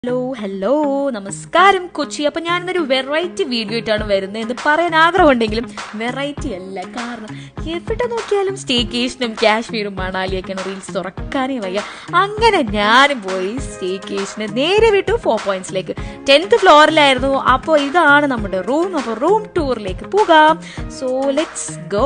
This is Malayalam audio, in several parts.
ഹലോ ഹലോ നമസ്കാരം കൊച്ചി അപ്പൊ ഞാൻ ഇന്നൊരു വെറൈറ്റി വീഡിയോ ആയിട്ടാണ് വരുന്നത് എന്ന് പറയാൻ ആഗ്രഹമുണ്ടെങ്കിലും വെറൈറ്റി അല്ല കാരണം എവിടെ നോക്കിയാലും സ്റ്റേക്കേഷനും കാശ്മീരും മണാലിയൊക്കെയാണ് റീൽസ് തുറക്കാനേ വയ്യ അങ്ങനെ ഞാനും പോയി സ്റ്റേക്കേഷന് നേരെ വിട്ടു ഫോർ പോയിന്റ്സിലേക്ക് ടെൻത്ത് ഫ്ലോറിലായിരുന്നു അപ്പോൾ ഇതാണ് നമ്മുടെ റൂം അപ്പോൾ റൂം ടൂറിലേക്ക് പോകാം സോ ലെറ്റ്സ് ഗോ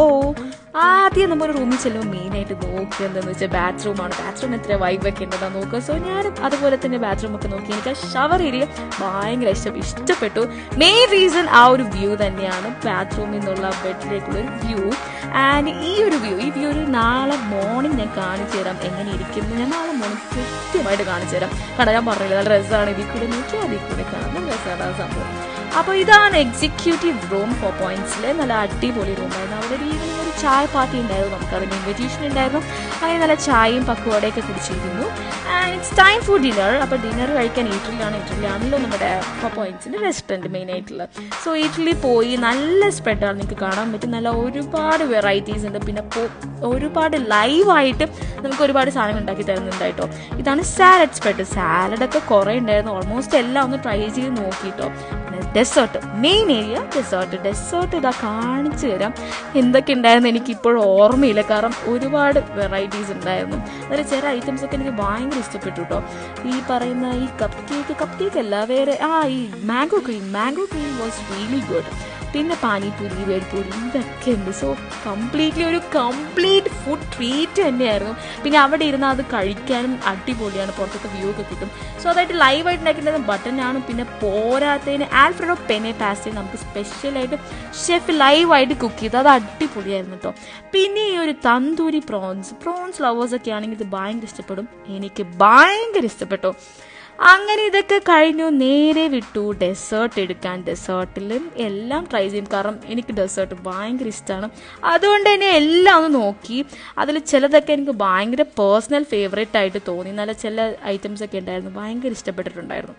ആദ്യം നമ്മൾ റൂമിൽ ചെല്ലുമ്പോൾ മെയിനായിട്ട് നോക്കുക എന്താണെന്ന് വെച്ചാൽ ബാത്റൂമാണ് ബാത്റൂം എത്ര വൈബൊക്കെ ഉണ്ടെന്നാണ് നോക്കുക സോ ഞാനും അതുപോലെ തന്നെ ബാത്റൂം ഒക്കെ നോക്കി എനിക്ക് ആ ഷവർ ഏരിയ ഭയങ്കര ഇഷ്ടം ഇഷ്ടപ്പെട്ടു മെയിൻ റീസൺ ആ ഒരു വ്യൂ തന്നെയാണ് ബാത്റൂമിൽ നിന്നുള്ള ബെഡിലേക്കുള്ള ഒരു വ്യൂ ആൻഡ് ഈ ഒരു വ്യൂ ഈ വ്യൂ ഒരു നാളെ മോർണിംഗ് ഞാൻ കാണിച്ചു തരാം എങ്ങനെ ഇരിക്കുന്നു ഞാൻ നാളെ മോർണിംഗ് കൃത്യമായിട്ട് കാണിച്ചു തരാം കാരണം ഞാൻ പറഞ്ഞില്ല നല്ല രസമാണ് ഇതിൽ കൂടെ നോക്കി അതിൽ കൂടെ കാണാം നല്ല രസമാണ് ആ സംഭവം അപ്പോൾ ഇതാണ് എക്സിക്യൂട്ടീവ് റൂം ഫോർ പോയിന്റ്സിൽ നല്ല അടിപൊളി റൂമായിരുന്നു അവിടെ ഒരു ഈവനിങ് ഒരു ചായ പാർട്ടി ഉണ്ടായിരുന്നു നമുക്ക് അതിന് ഇൻവിറ്റേഷൻ ഉണ്ടായിരുന്നു അങ്ങനെ നല്ല ചായയും പക്കുവടയൊക്കെ കുടിച്ചിരുന്നു and it's time for dinner അപ്പോൾ ഡിന്നർ കഴിക്കാൻ ഈറ്ററിലാണ് ഈറ്ററിലാണല്ലോ നമ്മുടെ ഫോർ പോയിന്റ്സിൻ്റെ റെസ്റ്റോറൻറ്റ് മെയിൻ ആയിട്ടുള്ളത് സോ ഈറ്ററിൽ പോയി നല്ല സ്പ്രെഡാണ് നിങ്ങൾക്ക് കാണാൻ പറ്റും നല്ല ഒരുപാട് വെറൈറ്റീസ് ഉണ്ട് പിന്നെ പോ- ഒരുപാട് ലൈവായിട്ട് നമുക്ക് ഒരുപാട് സാധനങ്ങൾ ഉണ്ടാക്കി തരുന്നുണ്ടായിട്ടോ ഇതാണ് സാലഡ് സ്പ്രെഡ് സാലഡൊക്കെ കുറേ ഉണ്ടായിരുന്നു ഓൾമോസ്റ്റ് എല്ലാം ഒന്ന് ട്രൈ ചെയ്ത് നോക്കിട്ടോ dessert main area dessert dessert ഇതാ കാണിച്ചു തരാം എന്തൊക്കെ ഉണ്ടായിരുന്നു എനിക്ക് ഇപ്പോൾ ഓർമ്മയില്ല കാരണം ഒരുപാട് വെറൈറ്റീസ് ഉണ്ടായിരുന്നു അതിൽ ചില ഐറ്റംസ് ഒക്കെ എനിക്ക് ഭയങ്കര ഇഷ്ടപ്പെട്ടു കേട്ടോ ഈ പറയുന്ന ഈ കപ്പ് കേക്ക് കപ്പ് കേക്ക് അല്ല വേറെ ആ ഈ mango cream mango cream was really good പിന്നെ പാനിപ്പൂരി വേൽപൂരി ഇതൊക്കെ ഉണ്ട് സോ കംപ്ലീറ്റ്ലി ഒരു കംപ്ലീറ്റ് ഫുഡ് ട്രീറ്റ് തന്നെയായിരുന്നു പിന്നെ അവിടെ ഇരുന്ന് അത് കഴിക്കാനും അടിപൊളിയാണ് പുറത്തൊക്കെ വ്യൂ ഒക്കെ കിട്ടും സോ അതായിട്ട് ലൈവായിട്ട് ഉണ്ടാക്കുന്നത് ബട്ടനാണ് പിന്നെ പോരാത്തതിന് ആൽഫ്രഡോ പെനെ പാസ്റ്റി നമുക്ക് സ്പെഷ്യലായിട്ട് ഷെഫ് ലൈവായിട്ട് കുക്ക് ചെയ്ത് അത് അടിപൊളിയായിരുന്നു കേട്ടോ പിന്നെ ഈ ഒരു തന്തൂരി പ്രോൺസ് പ്രോൺസ് ലവേഴ്സ് ഒക്കെ ആണെങ്കിൽ ഇത് ഭയങ്കര ഇഷ്ടപ്പെടും എനിക്ക് ഭയങ്കര ഇഷ്ടപ്പെട്ടു അങ്ങനെ ഇതൊക്കെ കഴിഞ്ഞു നേരെ വിട്ടു ഡെസേർട്ട് എടുക്കാൻ ഡെസേർട്ടിലും എല്ലാം ട്രൈ ചെയ്യും കാരണം എനിക്ക് ഡെസേർട്ട് ഭയങ്കര ഇഷ്ടമാണ് അതുകൊണ്ട് തന്നെ എല്ലാം ഒന്ന് നോക്കി അതിൽ ചിലതൊക്കെ എനിക്ക് ഭയങ്കര പേഴ്സണൽ ഫേവറേറ്റ് ആയിട്ട് തോന്നി നല്ല ചില ഐറ്റംസ് ഒക്കെ ഉണ്ടായിരുന്നു ഭയങ്കര ഇഷ്ടപ്പെട്ടിട്ടുണ്ടായിരുന്നു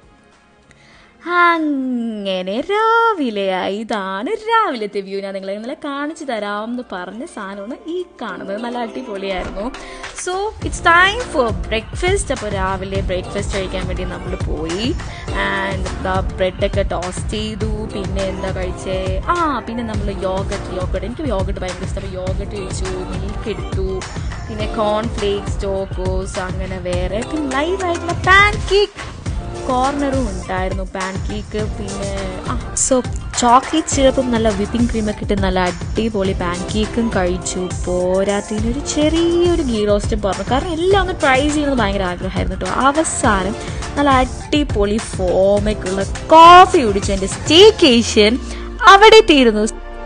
അങ്ങനെ രാവിലെയായി ഇതാണ് രാവിലത്തെ വ്യൂ ഞാൻ നിങ്ങളെ ഇന്നലെ കാണിച്ചു തരാം എന്ന് പറഞ്ഞ സാധനമാണ് ഈ കാണുന്നത് നല്ല അടിപൊളിയായിരുന്നു so it's time for breakfast അപ്പോൾ രാവിലെ ബ്രേക്ക്ഫാസ്റ്റ് കഴിക്കാൻ വേണ്ടി നമ്മൾ പോയി ആൻഡ് എന്താ ബ്രെഡൊക്കെ ടോസ്റ്റ് ചെയ്തു പിന്നെ എന്താ കഴിച്ചേ ആ പിന്നെ നമ്മൾ യോഗട്ട് യോഗട്ട് എനിക്ക് യോഗട്ട് ഭയങ്കര ഇഷ്ടം അപ്പോൾ യോഗട്ട് കഴിച്ചു മിൽക്ക് എടുത്തു പിന്നെ കോൺഫ്ലേക്സ് ചോക്കോസ് അങ്ങനെ വേറെ പിന്നെ ലൈവായിട്ടുള്ള പാൻ കേക്ക് കോർണറും ഉണ്ടായിരുന്നു പാൻ കേക്ക് പിന്നെ ആ സോ ചോക്ലേറ്റ് സിറപ്പും നല്ല വിപ്പിംഗ് ക്രീമൊക്കെ ഇട്ട് നല്ല അടിപൊളി പാൻ കേക്കും കഴിച്ചു പോരാത്തതിന് ഒരു ചെറിയൊരു ഗീ റോസ്റ്റും പറഞ്ഞു കാരണം എല്ലാം ഒന്ന് ട്രൈ ചെയ്യുന്നത് ഭയങ്കര ആഗ്രഹമായിരുന്നു കേട്ടോ അവസാനം നല്ല അടിപൊളി ഫോമൊക്കെയുള്ള കോഫി കുടിച്ചു എൻ്റെ സ്റ്റേക്കേഷൻ അവിടെ തീരുന്നു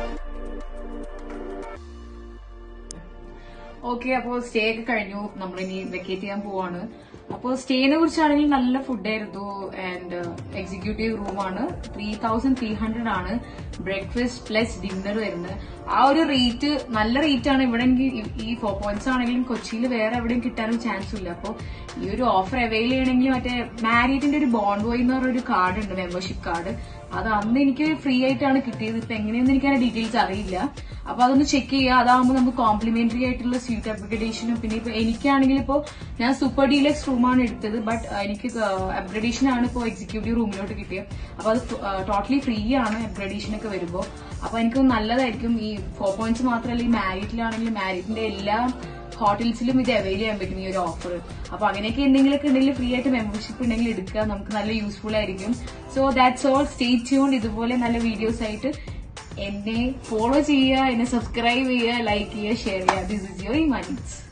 ഓക്കെ അപ്പോൾ സ്റ്റേ ഒക്കെ കഴിഞ്ഞു നമ്മൾ ഇനി വെക്കേറ്റ് ചെയ്യാൻ പോവാണ് അപ്പോൾ സ്റ്റേനെ കുറിച്ചാണെങ്കിൽ നല്ല ഫുഡായിരുന്നു ആൻഡ് എക്സിക്യൂട്ടീവ് റൂമാണ് ത്രീ തൗസൻഡ് ത്രീ ഹൺഡ്രഡ് ആണ് ബ്രേക്ക്ഫാസ്റ്റ് പ്ലസ് ഡിന്നർ വരുന്നത് ആ ഒരു റേറ്റ് നല്ല റേറ്റ് ആണ് ഇവിടെ എനിക്ക് ഈ- ഈ ഫോർ പോയിന്റ്സ് ആണെങ്കിലും കൊച്ചിയിൽ വേറെ എവിടെയും കിട്ടാനും ചാൻസ് ഇല്ല അപ്പോൾ ഈ ഒരു ഓഫർ അവൈൽ ചെയ്യണമെങ്കിൽ മറ്റേ മാരീറ്റിന്റെ ഒരു ബോണ്ട് ബോയ് എന്ന് പറഞ്ഞ ഒരു കാർഡ് ഉണ്ട് മെമ്പർഷിപ്പ് കാർഡ് അത് അന്ന് എനിക്ക് ഫ്രീ ആയിട്ടാണ് കിട്ടിയത് ഇപ്പൊ എങ്ങനെയെന്ന് എനിക്ക് അതിന്റെ ഡീറ്റെയിൽസ് അറിയില്ല അപ്പൊ അതൊന്ന് ചെക്ക് ചെയ്യുക അതാകുമ്പോൾ നമുക്ക് കോംപ്ലിമെന്ററി ആയിട്ടുള്ള സ്വീറ്റ് അപ്ഗ്രഡേഷനും പിന്നെ ഇപ്പൊ എനിക്കാണെങ്കിൽ ഇപ്പോ ഞാൻ സൂപ്പർ ഡീലക്സ് റൂമാണ് എടുത്തത് ബട്ട് എനിക്ക് അപ്ഗ്രഡേഷൻ ആണ് ഇപ്പോൾ എക്സിക്യൂട്ടീവ് റൂമിലോട്ട് കിട്ടിയത് അപ്പൊ അത് ടോട്ടലി ഫ്രീ ആണ് അപ്ഗ്രഡേഷൻ ഒക്കെ വരുമ്പോൾ അപ്പൊ എനിക്ക് നല്ലതായിരിക്കും ഈ ഫോർ പോയിന്റ്സ് മാത്രമല്ല ഈ മാരിറ്റിലാണെങ്കിലും മാരിറ്റിന്റെ എല്ലാ ഹോട്ടൽസിലും ഇത് അവൈൽ ചെയ്യാൻ പറ്റും ഈ ഒരു ഓഫർ അപ്പൊ അങ്ങനെയൊക്കെ എന്തെങ്കിലുമൊക്കെ ഉണ്ടെങ്കിൽ ഫ്രീ ആയിട്ട് മെമ്പർഷിപ്പ് ഉണ്ടെങ്കിൽ എടുക്കുക നമുക്ക് നല്ല യൂസ്ഫുൾ ആയിരിക്കും so that's all stay tune ഇതുപോലെ നല്ല വീഡിയോസ് ആയിട്ട് എന്നെ ഫോളോ ചെയ്യുക എന്നെ സബ്സ്ക്രൈബ് ചെയ്യുക ലൈക്ക് ചെയ്യുക ഷെയർ ചെയ്യുക ദിസ് ഇസ് യുവർ ഇമാനിറ്റ്സ്